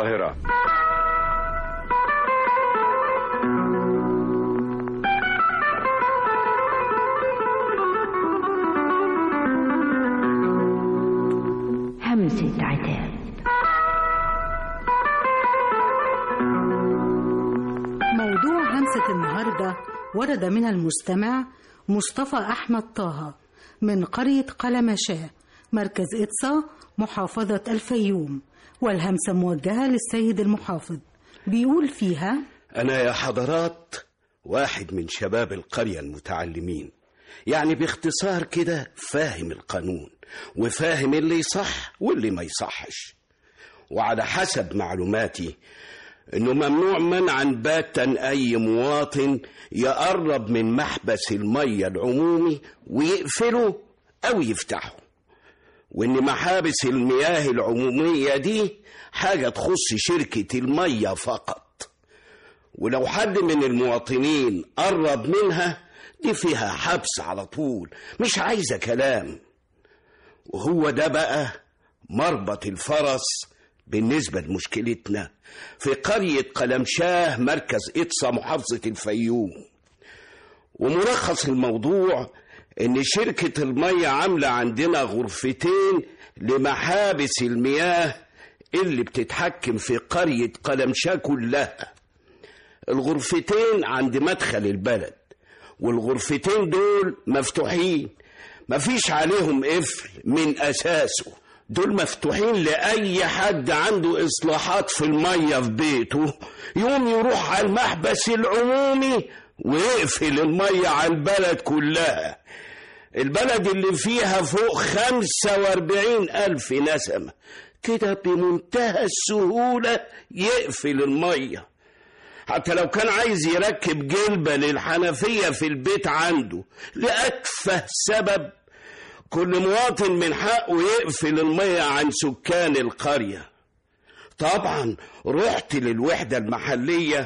القاهرة همسة عتاب موضوع همسة النهاردة ورد من المستمع مصطفى أحمد طه من قرية قلمشاه مركز إطسا محافظة الفيوم والهمسة موجهة للسيد المحافظ بيقول فيها أنا يا حضرات واحد من شباب القرية المتعلمين يعني باختصار كده فاهم القانون وفاهم اللي يصح واللي ما يصحش وعلى حسب معلوماتي انه ممنوع منعا باتا اي مواطن يقرب من محبس المية العمومي ويقفله او يفتحه وان محابس المياه العمومية دي حاجة تخص شركة المية فقط ولو حد من المواطنين قرب منها دي فيها حبس على طول مش عايزة كلام وهو ده بقى مربط الفرس بالنسبة لمشكلتنا في قرية قلمشاه مركز إطسا محافظة الفيوم وملخص الموضوع إن شركة المية عاملة عندنا غرفتين لمحابس المياه اللي بتتحكم في قرية قلمشاه كلها الغرفتين عند مدخل البلد والغرفتين دول مفتوحين مفيش عليهم قفل من أساسه دول مفتوحين لأي حد عنده إصلاحات في المية في بيته يوم يروح على المحبس العمومي ويقفل المية على البلد كلها البلد اللي فيها فوق خمسة واربعين ألف نسمة كده بمنتهى السهولة يقفل المية حتى لو كان عايز يركب جلبة للحنفية في البيت عنده لأتفه سبب كل مواطن من حقه يقفل المية عن سكان القرية طبعا رحت للوحدة المحلية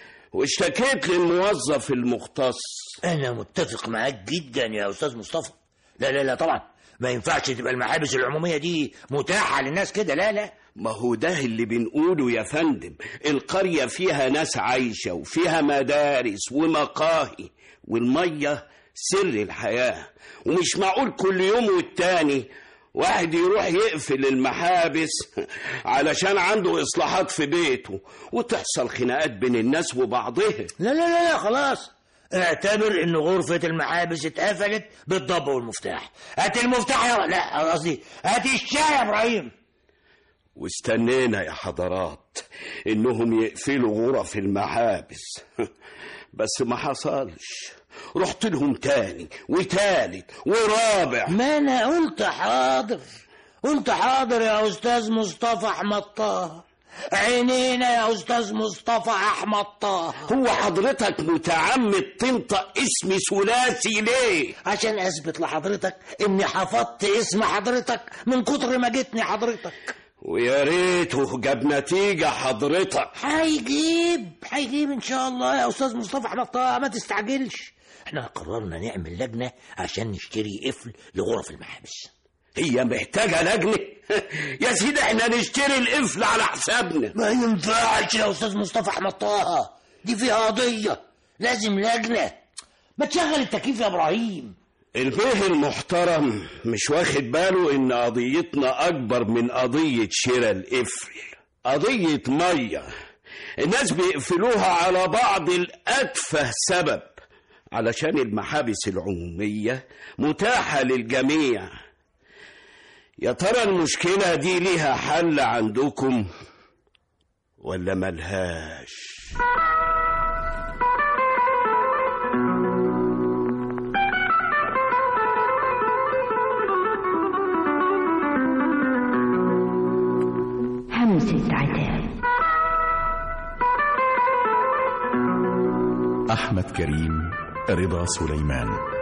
واشتكيت للموظف المختص أنا متفق معاك جدا يا أستاذ مصطفى لا لا لا طبعا ما ينفعش تبقى المحابس العمومية دي متاحة للناس كده لا لا ما هو ده اللي بنقوله يا فندم القرية فيها ناس عايشة وفيها مدارس ومقاهي والمية سر الحياة ومش معقول كل يوم والتاني واحد يروح يقفل المحابس علشان عنده إصلاحات في بيته وتحصل خناقات بين الناس وبعضها لا لا لا, لا خلاص اعتبر ان غرفة المحابس اتقفلت بالضب والمفتاح هات المفتاح يا لا قصدي هات الشاي يا ابراهيم واستنينا يا حضرات انهم يقفلوا غرف المحابس بس ما حصلش رحت لهم تاني وتالت ورابع ما انا قلت حاضر قلت حاضر يا استاذ مصطفى احمد طه عينينا يا استاذ مصطفى احمد طه هو حضرتك متعمد تنطق اسم ثلاثي ليه عشان اثبت لحضرتك اني حفظت اسم حضرتك من كتر ما جيتني حضرتك ويا ريته جاب نتيجة حضرتك هيجيب هيجيب ان شاء الله يا استاذ مصطفى احمد طه ما تستعجلش احنا قررنا نعمل لجنة عشان نشتري قفل لغرف المحابس هي محتاجة لجنة يا سيدي احنا نشتري القفل على حسابنا ما ينفعش يا استاذ مصطفى احمد طه دي فيها قضية لازم لجنة ما تشغل التكييف يا ابراهيم البيه المحترم مش واخد باله ان قضيتنا اكبر من قضية شراء القفل قضية مية الناس بيقفلوها على بعض الأتفه سبب علشان المحابس العمومية متاحة للجميع يا ترى المشكلة دي ليها حل عندكم ولا ملهاش همسة عتاب أحمد كريم رضا سليمان